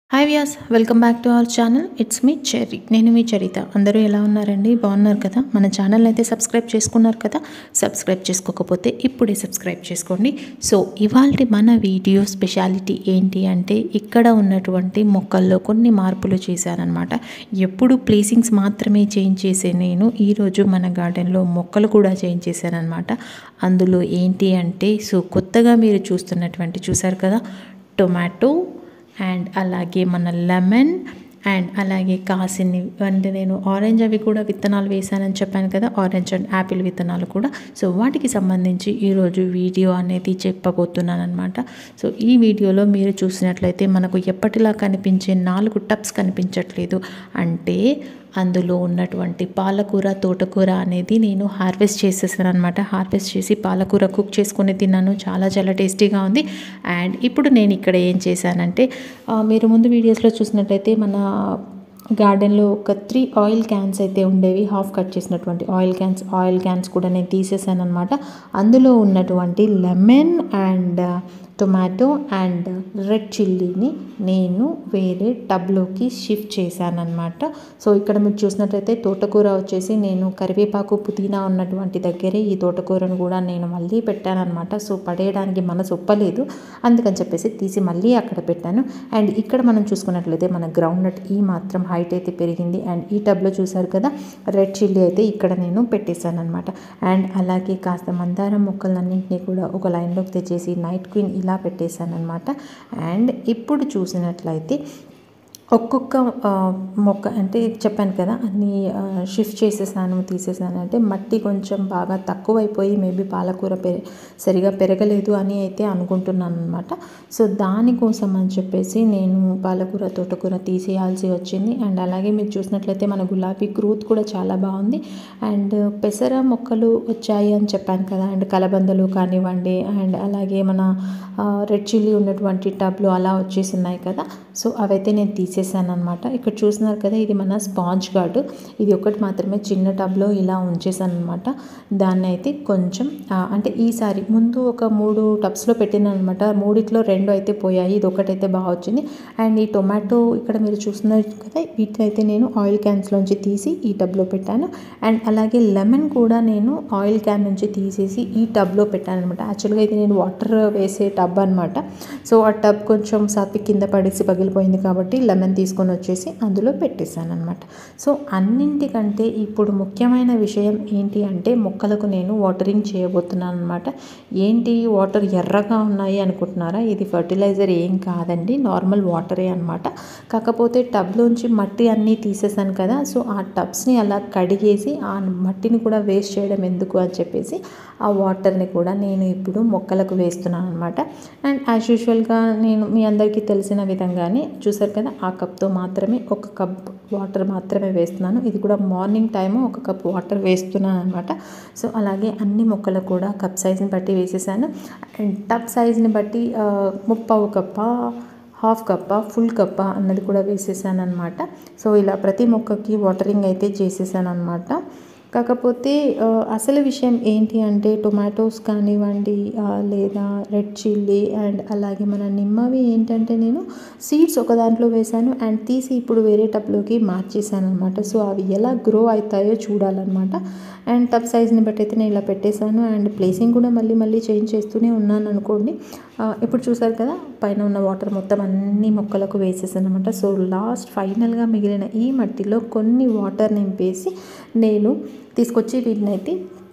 hi guys welcome back to our channel it's me Cherry నేను మీ చరిత అందరూ ఎలా ఉన్నారండి బాగున్నారు కదా మన ఛానల్ అయితే సబ్స్క్రైబ్ చేసుకున్నారు కదా సబ్స్క్రైబ్ చేసుకోకపోతే ఇప్పుడే సబ్స్క్రైబ్ చేసుకోండి సో ఇవాళ మన వీడియో స్పెషాలిటీ ఏంటి అంటే ఇక్కడ ఉన్నటువంటి మొక్కల్లో కొన్ని మార్పులు చేశానన్నమాట ఎప్పుడు ప్లేసింగ్స్ మాత్రమే చేంజ్ చేసే నేను ఈరోజు మన గార్డెన్లో మొక్కలు కూడా చేంజ్ చేశానన్నమాట అందులో ఏంటి అంటే సో కొత్తగా మీరు చూస్తున్నటువంటి చూసారు కదా టొమాటో అండ్ అలాగే మన లెమన్ అండ్ అలాగే కాసిని అంటే నేను ఆరెంజ్ అవి కూడా విత్తనాలు వేసానని చెప్పాను కదా ఆరెంజ్ అండ్ యాపిల్ విత్తనాలు కూడా సో వాటికి సంబంధించి ఈరోజు వీడియో అనేది చెప్పబోతున్నాను అనమాట సో ఈ వీడియోలో మీరు చూసినట్లయితే మనకు ఎప్పటిలా కనిపించే నాలుగు టప్స్ కనిపించట్లేదు అంటే అందులో ఉన్నటువంటి పాలకూర తోటకూర అనేది నేను హార్వెస్ట్ చేసేసాను అనమాట హార్వెస్ట్ చేసి పాలకూర కుక్ చేసుకొని తిన్నాను చాలా చాలా టేస్టీగా ఉంది అండ్ ఇప్పుడు నేను ఇక్కడ ఏం చేశానంటే ఆ, మీరు ముందు వీడియోస్లో చూసినట్టయితే మన గార్డెన్లో ఒక త్రీ ఆయిల్ క్యాన్స్ అయితే ఉండేవి హాఫ్ కట్ చేసినటువంటి ఆయిల్ క్యాన్స్ ఆయిల్ క్యాన్స్ కూడా నేను తీసేసాను అనమాట అందులో ఉన్నటువంటి lemon and tomato and red చిల్లీని నేను వేరే టబ్లోకి షిఫ్ట్ చేశానమాట సో ఇక్కడ మీరు చూసినట్లయితే తోటకూర వచ్చేసి నేను కరివేపాకు పుదీనా ఉన్నటువంటి దగ్గరే ఈ తోటకూరను కూడా నేను మళ్ళీ పెట్టానమాట సో పడేయడానికి మనసు ఒప్పలేదు అందుకని చెప్పేసి తీసి మళ్ళీ అక్కడ పెట్టాను అండ్ ఇక్కడ మనం చూసుకున్నట్లయితే మన గ్రౌండ్ నట్ ఈ మాత్రం హైట్ అయితే పెరిగింది అండ్ ఈ టబ్లో చూసారు కదా రెడ్ చిల్లీ అయితే ఇక్కడ నేను పెట్టేశాను అనమాట అండ్ అలాగే కాస్త మందారం మొక్కలన్నింటినీ కూడా ఒక లైన్లోకి తెచ్చేసి నైట్ క్వీన్ ఇలా పెట్టేశాను అనమాట అండ్ ఇప్పుడు చూసినట్లయితే ఒక్కొక్క ఆ, మొక్క అంటే చెప్పాను కదా అన్నీ ఆ, షిఫ్ట్ చేసేసాను తీసేసాను అంటే మట్టి కొంచెం బాగా తక్కువైపోయి మేబీ పాలకూర పెరి సరిగా పెరగలేదు అని అయితే అనుకుంటున్నాను అనమాట సో దానికోసం అని చెప్పేసి నేను పాలకూర తోటకూర తీసేయాల్సి వచ్చింది అండ్ అలాగే మీరు చూసినట్లయితే మన గులాబీ గ్రోత్ కూడా చాలా బాగుంది అండ్ పెసర మొక్కలు వచ్చాయి అని చెప్పాను కదా అండ్ కలబందలు కానివ్వండి అండ్ అలాగే మన రెడ్ చిల్లీ ఉన్నటువంటి టబ్లు అలా వచ్చేసి ఉన్నాయి కదా సో అవైతే నేను తీసేసాను అనమాట ఇక్కడ చూస్తున్నారు కదా ఇది మన స్పాంజ్ గార్డు ఇది ఒకటి మాత్రమే చిన్న టబ్లో ఇలా ఉంచేసాను అనమాట దాన్ని అయితే కొంచెం ఆ, అంటే ఈసారి ముందు ఒక మూడు టబ్స్లో పెట్టినాను అనమాట మూడిట్లో రెండు అయితే పోయాయి ఇది ఒకటైతే బాగా వచ్చింది అండ్ ఈ టొమాటో ఇక్కడ మీరు చూస్తున్నారు కదా వీటిని అయితే నేను ఆయిల్ క్యాన్స్లోంచి తీసి ఈ టబ్లో పెట్టాను అండ్ అలాగే లెమన్ కూడా నేను ఆయిల్ క్యాన్ నుంచి తీసేసి ఈ టబ్లో పెట్టాను అనమాట యాక్చువల్గా ఇది నేను వాటర్ వేసే టబ్ అనమాట సో ఆ టబ్ కొంచెం సాత్విక్ కింద పడేసి పగిలిపోయింది కాబట్టి లెమన్ తీసుకొని వచ్చేసి అందులో పెట్టేశాను అనమాట సో అన్నింటికంటే ఇప్పుడు ముఖ్యమైన విషయం ఏంటి అంటే మొక్కలకు నేను వాటరింగ్ చేయబోతున్నాను అనమాట ఏంటి వాటర్ ఎర్రగా ఉన్నాయి అనుకుంటున్నారా ఇది ఫర్టిలైజర్ ఏం కాదండి నార్మల్ వాటరే అనమాట కాకపోతే టబ్లోంచి మట్టి అన్నీ తీసేసాను కదా సో ఆ టబ్స్ని అలా కడిగేసి ఆ మట్టిని కూడా వేస్ట్ చేయడం ఎందుకు అని చెప్పేసి ఆ వాటర్ని కూడా నేను ఇప్పుడు మొక్కలకు వేస్తున్నాను అనమాట అండ్ యాజ్ యూజువల్గా నేను మీ అందరికీ తెలిసిన విధంగానే చూసారు కదా ఆ కప్తో మాత్రమే ఒక కప్ వాటర్ మాత్రమే వేస్తున్నాను ఇది కూడా మార్నింగ్ టైము ఒక కప్ వాటర్ వేస్తున్నాను అనమాట సో అలాగే అన్ని మొక్కలు కూడా కప్ సైజ్ని బట్టి వేసేసాను అండ్ టబ్ సైజ్ని బట్టి ఆ, ముప్పావు కప్ప హాఫ్ కప్ప ఫుల్ కప్ప అన్నది కూడా వేసేసాను అనమాట సో ఇలా ప్రతి మొక్కకి వాటరింగ్ అయితే చేసేసాను అనమాట కాకపోతే ఆ, అసలు విషయం ఏంటి అంటే టొమాటోస్ కానివ్వండి ఆ, లేదా రెడ్ చిల్లీ అండ్ అలాగే మన నిమ్మవి ఏంటంటే నేను సీడ్స్ ఒక దాంట్లో వేశాను అండ్ తీసి ఇప్పుడు వేరే టబ్లోకి మార్చేసాను అనమాట సో అవి ఎలా గ్రో అవుతాయో చూడాలన్నమాట అండ్ టబ్ సైజ్ని బట్టి అయితే నేను ఇలా పెట్టేశాను అండ్ ప్లేసింగ్ కూడా మళ్ళీ మళ్ళీ చేంజ్ చేస్తూనే ఉన్నాను అనుకోండి ఆ, ఇప్పుడు చూసారు కదా పైన ఉన్న వాటర్ మొత్తం అన్ని మొక్కలకు వేసేసాను అనమాట సో లాస్ట్ ఫైనల్గా మిగిలిన ఈ మట్టిలో కొన్ని వాటర్ నింపేసి నేను తీసుకొచ్చి వీటిని అయితే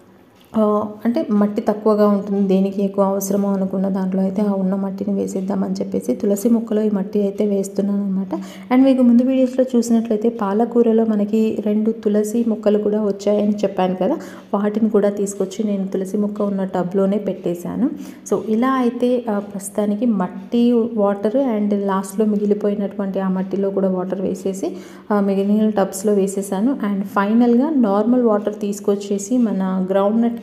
ఆ, అంటే మట్టి తక్కువగా ఉంటుంది దేనికి ఎక్కువ అవసరమో అనుకున్న దాంట్లో అయితే ఆ ఉన్న మట్టిని వేసేద్దామని చెప్పేసి తులసి మొక్కలో ఈ మట్టి అయితే వేస్తున్నాను అనమాట అండ్ మీకు ముందు వీడియోస్లో చూసినట్లయితే పాలకూరలో మనకి రెండు తులసి మొక్కలు కూడా వచ్చాయని చెప్పాను కదా వాటిని కూడా తీసుకొచ్చి నేను తులసి మొక్క ఉన్న టబ్లోనే పెట్టేశాను సో ఇలా అయితే ఆ, ప్రస్తుతానికి మట్టి వాటర్ అండ్ లాస్ట్లో మిగిలిపోయినటువంటి ఆ మట్టిలో కూడా వాటర్ వేసేసి ఆ, మిగిలిన టబ్స్లో వేసేసాను అండ్ ఫైనల్గా నార్మల్ వాటర్ తీసుకొచ్చేసి మన గ్రౌండ్ నట్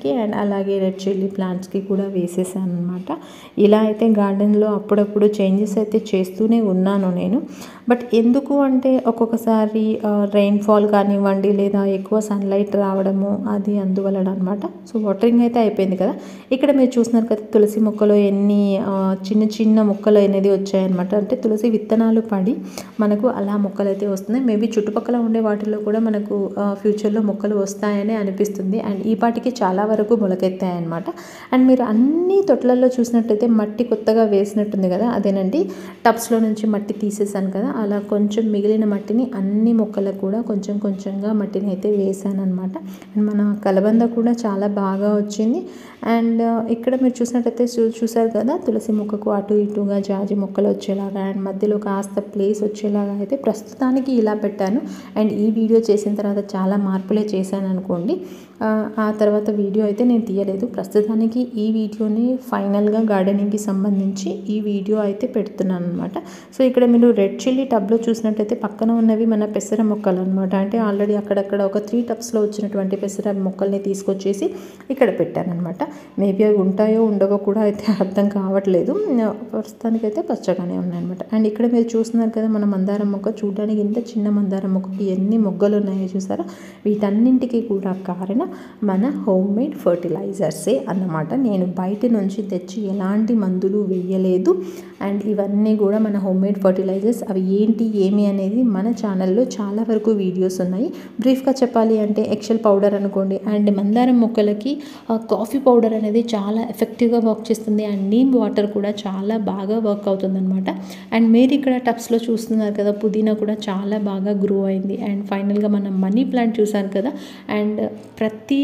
ప్లాంట్కి అండ్ అలాగే రెడ్ చిల్లీ ప్లాంట్స్కి కూడా వేసేసాను అనమాట ఇలా అయితే గార్డెన్లో అప్పుడప్పుడు చేంజెస్ అయితే చేస్తూనే ఉన్నాను నేను బట్ ఎందుకు అంటే ఒక్కొక్కసారి రెయిన్ఫాల్ కానివ్వండి లేదా ఎక్కువ సన్లైట్ రావడము అది అందువలన అనమాట సో వాటరింగ్ అయితే అయిపోయింది కదా ఇక్కడ మీరు చూస్తున్నారు కదా తులసి మొక్కలో ఎన్ని ఆ, చిన్న చిన్న మొక్కలు అనేది వచ్చాయన్నమాట అంటే తులసి విత్తనాలు పడి మనకు అలా మొక్కలు అయితే వస్తున్నాయి మేబీ చుట్టుపక్కల ఉండే వాటిల్లో కూడా మనకు ఫ్యూచర్లో మొక్కలు వస్తాయని అనిపిస్తుంది అండ్ ఈ పాటికి చాలా వరకు మొలకెత్తాయి అనమాట అండ్ మీరు అన్ని తొట్లలో చూసినట్టయితే మట్టి కొత్తగా వేసినట్టుంది కదా అదేనండి టబ్స్లో నుంచి మట్టి తీసేసాను కదా అలా కొంచెం మిగిలిన మట్టిని అన్ని మొక్కలకు కూడా కొంచెం కొంచెంగా మట్టిని అయితే వేసాను అనమాట అండ్ మన కలబంద కూడా చాలా బాగా వచ్చింది అండ్ ఇక్కడ మీరు చూసినట్టయితే చూ చూసారు కదా తులసి మొక్కకు అటు ఇటుగా జాజి మొక్కలు వచ్చేలాగా అండ్ మధ్యలో కాస్త ప్లేస్ వచ్చేలాగా అయితే ప్రస్తుతానికి ఇలా పెట్టాను అండ్ ఈ వీడియో చేసిన తర్వాత చాలా మార్పులే చేశాను అనుకోండి ఆ, ఆ తర్వాత వీడియో అయితే నేను తీయలేదు ప్రస్తుతానికి ఈ వీడియోని ఫైనల్గా గార్డెనింగ్కి సంబంధించి ఈ వీడియో అయితే పెడుతున్నాను అనమాట సో ఇక్కడ మీరు రెడ్ చిల్లీ టబ్లో చూసినట్టయితే పక్కన ఉన్నవి మన పెసర మొక్కలు అనమాట అంటే ఆల్రెడీ అక్కడక్కడ ఒక త్రీ టబ్స్లో వచ్చినటువంటి పెసర మొక్కల్ని తీసుకొచ్చేసి ఇక్కడ పెట్టాను అనమాట మేబీ అవి ఉంటాయో ఉండవో కూడా అయితే అర్థం కావట్లేదు ప్రస్తుతానికి అయితే పచ్చగానే ఉన్నాయన్నమాట అండ్ ఇక్కడ మీరు చూస్తున్నారు కదా మన మందారం మొక్క చూడడానికి ఇంత చిన్న మందారం మొక్కకి ఎన్ని మొగ్గలు ఉన్నాయో చూసారా వీటన్నింటికి కూడా కారణం మన హోమ్ మేడ్ ఫర్టిలైజర్సే అన్నమాట నేను బయట నుంచి తెచ్చి ఎలాంటి మందులు వేయలేదు అండ్ ఇవన్నీ కూడా మన హోమ్ మేడ్ ఫర్టిలైజర్స్ అవి ఏంటి ఏమి అనేది మన ఛానల్లో చాలా వరకు వీడియోస్ ఉన్నాయి బ్రీఫ్గా చెప్పాలి అంటే ఎక్సెల్ పౌడర్ అనుకోండి అండ్ మందారం మొక్కలకి ఆ, కాఫీ పౌడర్ అనేది చాలా ఎఫెక్టివ్గా వర్క్ చేస్తుంది అండ్ నీమ్ వాటర్ కూడా చాలా బాగా వర్క్ అవుతుంది అనమాట అండ్ మీరు ఇక్కడ టబ్స్లో చూస్తున్నారు కదా పుదీనా కూడా చాలా బాగా గ్రో అయింది అండ్ ఫైనల్గా మనం మనీ ప్లాంట్ చూసారు కదా అండ్ ప్రతి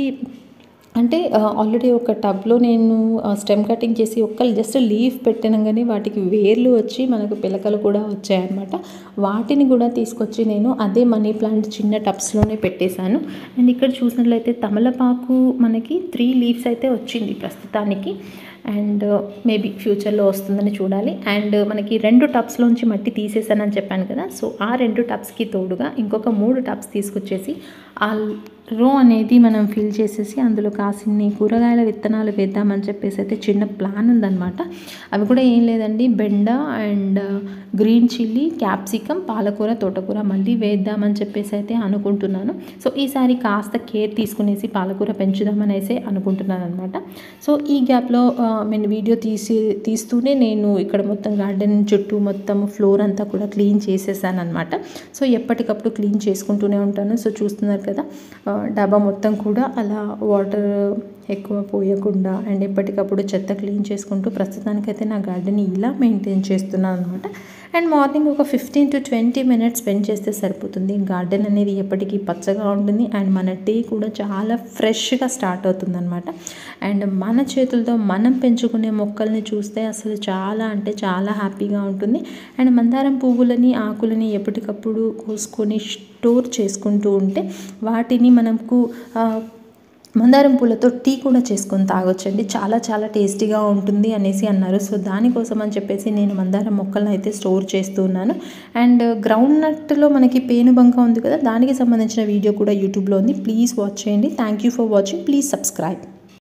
అంటే ఆల్రెడీ ఒక టబ్లో నేను స్టెమ్ కటింగ్ చేసి ఒక్క జస్ట్ లీఫ్ పెట్టినగానే వాటికి వేర్లు వచ్చి మనకు పిలకలు కూడా వచ్చాయన్నమాట వాటిని కూడా తీసుకొచ్చి నేను అదే మనీ ప్లాంట్ చిన్న టబ్స్లోనే పెట్టేశాను అండ్ ఇక్కడ చూసినట్లయితే తమలపాకు మనకి త్రీ లీవ్స్ అయితే వచ్చింది ప్రస్తుతానికి అండ్ మేబీ ఫ్యూచర్లో వస్తుందని చూడాలి అండ్ మనకి రెండు టబ్స్లోంచి మట్టి తీసేసానని చెప్పాను కదా సో ఆ రెండు టబ్స్కి తోడుగా ఇంకొక మూడు టబ్స్ తీసుకొచ్చేసి ఆ రో అనేది మనం ఫిల్ చేసేసి అందులో కాసిన్ని కూరగాయల విత్తనాలు వేద్దామని చెప్పేసి అయితే చిన్న ప్లాన్ ఉందన్నమాట అవి కూడా ఏం లేదండి బెండ అండ్ గ్రీన్ చిల్లీ క్యాప్సికమ్ పాలకూర తోటకూర మళ్ళీ వేద్దామని చెప్పేసి అయితే అనుకుంటున్నాను సో ఈసారి కాస్త కేర్ తీసుకునేసి పాలకూర పెంచుదామనేసి అనుకుంటున్నాను అనమాట సో ఈ గ్యాప్లో నేను వీడియో తీసి తీస్తూనే నేను ఇక్కడ మొత్తం గార్డెన్ చుట్టూ మొత్తం ఫ్లోర్ అంతా కూడా క్లీన్ చేసేసాను అనమాట సో ఎప్పటికప్పుడు క్లీన్ చేసుకుంటూనే ఉంటాను సో చూస్తున్నారు కదా ఆ, డబ్బా మొత్తం కూడా అలా వాటర్ ఎక్కువ పోయకుండా అండ్ ఎప్పటికప్పుడు చెత్త క్లీన్ చేసుకుంటూ ప్రస్తుతానికైతే నా గార్డెన్ ఇలా మెయింటైన్ చేస్తున్నాను అనమాట అండ్ మార్నింగ్ ఒక fifteen to twenty minutes spend చేస్తే సరిపోతుంది గార్డెన్ అనేది ఎప్పటికీ పచ్చగా ఉంటుంది అండ్ మన డే కూడా చాలా ఫ్రెష్గా స్టార్ట్ అవుతుంది అనమాట అండ్ మన చేతులతో మనం పెంచుకునే మొక్కల్ని చూస్తే అసలు చాలా అంటే చాలా హ్యాపీగా ఉంటుంది అండ్ మందారం పువ్వులని ఆకులని ఎప్పటికప్పుడు కోసుకొని స్టోర్ చేసుకుంటూ ఉంటే వాటిని మనకు ఆ, మందారం పూలతో టీ కూడా చేసుకొని తాగొచ్చండి చాలా చాలా టేస్టీగా ఉంటుంది అనేసి అన్నారు సో దానికోసం అని చెప్పేసి నేను మందారం మొక్కలను అయితే స్టోర్ చేస్తూ ఉన్నాను అండ్ గ్రౌండ్ నట్లో మనకి పేనుబంక ఉంది కదా దానికి సంబంధించిన వీడియో కూడా యూట్యూబ్లో ఉంది ప్లీజ్ వాచ్ చేయండి thank you for watching please subscribe